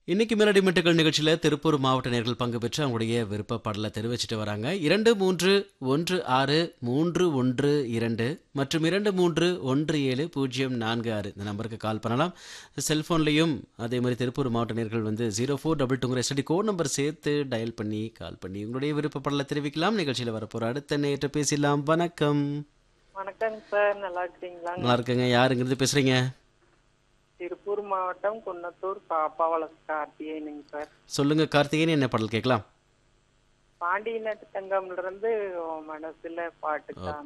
இன்னைக்கு மெலடி மெட்டுகள் நிகழ்ச்சியில் திருப்பூர் மாவட்ட நேர்கள் பங்கு பெற்று அவங்களுடைய விருப்ப பாடலை தெரிவிச்சிட்டு வராங்க இரண்டு மூன்று ஒன்று ஆறு மூன்று ஒன்று இரண்டு மற்றும் இரண்டு மூன்று ஒன்று ஏழு பூஜ்ஜியம் நான்கு ஆறு இந்த நம்பருக்கு கால் பண்ணலாம் செல்ஃபோன்லேயும் அதே மாதிரி திருப்பூர் மாவட்ட நேர்கள் வந்து ஜீரோ ஃபோர் டபுள் டூங்கிற எஸ்டி கோட் நம்பர் சேர்த்து டயல் பண்ணி கால் பண்ணி உங்களுடைய விருப்ப பாடலை தெரிவிக்கலாம் நிகழ்ச்சியில் வரப்போகிற அடுத்த நேற்று பேசலாம் வணக்கம் வணக்கங்க சார் நல்லா இருக்கிறீங்களா நல்லா இருக்குங்க யாருங்கிறது பேசுகிறீங்க திருப்பூர் மாவட்டம் குன்னத்தூர் பாப்பாவளம் கார்த்திகேயனுங்க சார் சொல்லுங்கள் கார்த்திகேயன் என்ன பாடல் கேட்கலாம் பாண்டிய நாட்டு தங்கம்ல இருந்து உன் மனசுல பாட்டுக்கா